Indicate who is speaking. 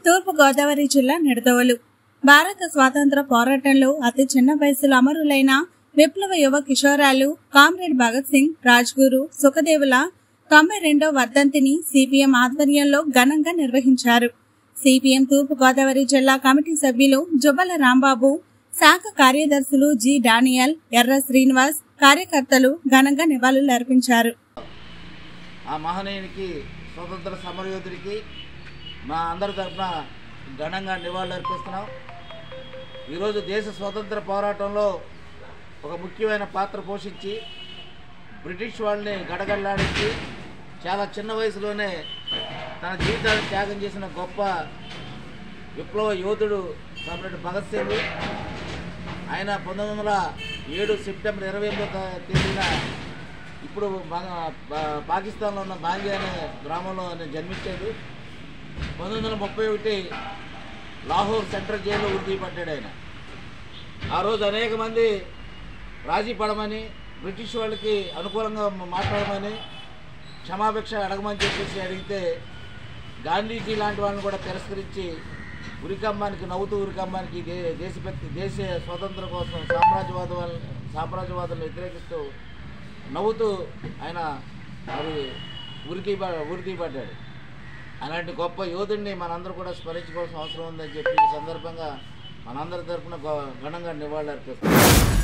Speaker 1: తూర్పు గోదావరి జిల్లా నిడదవోలు భారత స్వాతంత్ర పోరాటంలో అతి చిన్న వయసులో అమరులైన విప్లవ యువ కిషోరాలు కామ్రేడ్ భగత్ సింగ్ రాజ్గురు సుఖదేవుల తొంభై రెండో వర్ధంతిని సిపిఎం ఆధ్వర్యంలో ఘనంగా నిర్వహించారు సిపిఎం తూర్పు గోదావరి జిల్లా కమిటీ సభ్యులు జుబ్బల రాంబాబు శాఖ కార్యదర్శులు జి డానియల్ ఎర్ర శ్రీనివాస్ కార్యకర్తలు ఘనంగా నివాళులు అర్పించారు
Speaker 2: ఆ మహనీయునికి స్వతంత్ర సమరయోధుడికి మా అందరి తరఫున ఘనంగా నివాళులు అర్పిస్తున్నాం ఈరోజు దేశ స్వతంత్ర పోరాటంలో ఒక ముఖ్యమైన పాత్ర పోషించి బ్రిటిష్ వాళ్ళని గడగడలాడించి చాలా చిన్న వయసులోనే తన జీవితాన్ని త్యాగం చేసిన గొప్ప విప్లవ యోధుడు కామ్రేడ్ భగత్ సింగ్ ఆయన పంతొమ్మిది వందల ఏడు సెప్టెంబర్ ఇరవై ఎనిమిదో తేదీన ఇప్పుడు బా- బా- పాకిస్తాన్లో ఉన్న బాంగి అనే గ్రామంలో ఆయన జన్మించాడు పంతొమ్మిది వందల ముప్పై ఒకటి లాహోర్ సెంట్రల్ జైల్లో ఉరితీయబడ్డాడు ఆయన ఆ రోజు అనేక మంది రాజీ పడమని బ్రిటిష్ వాళ్ళకి అనుకూలంగా మాట్లాడమని క్షమాభిక్ష అడగమని చెప్పేసి అడిగితే గాంధీజీ లాంటి వాళ్ళని కూడా తిరస్కరించి ఉరికమ్మానికి నవ్వుతూ ఉరికమ్మానికి దే దేశభక్తి దేశ స్వాతంత్రం కోసం సామ్రాజ్యవాద సామ్రాజ్యవాదులను వ్యతిరేకిస్తూ నవ్వుతూ ఆయన మరి ఉరికి ఉరితీయబడ్డాడు అలాంటి గొప్ప యోధుడిని మనందరూ కూడా స్మరించుకోవాల్సిన అవసరం ఉందని చెప్పి ఈ సందర్భంగా మనందరి తరఫున ఘనంగా నివాళులు అర్పిస్తున్నాం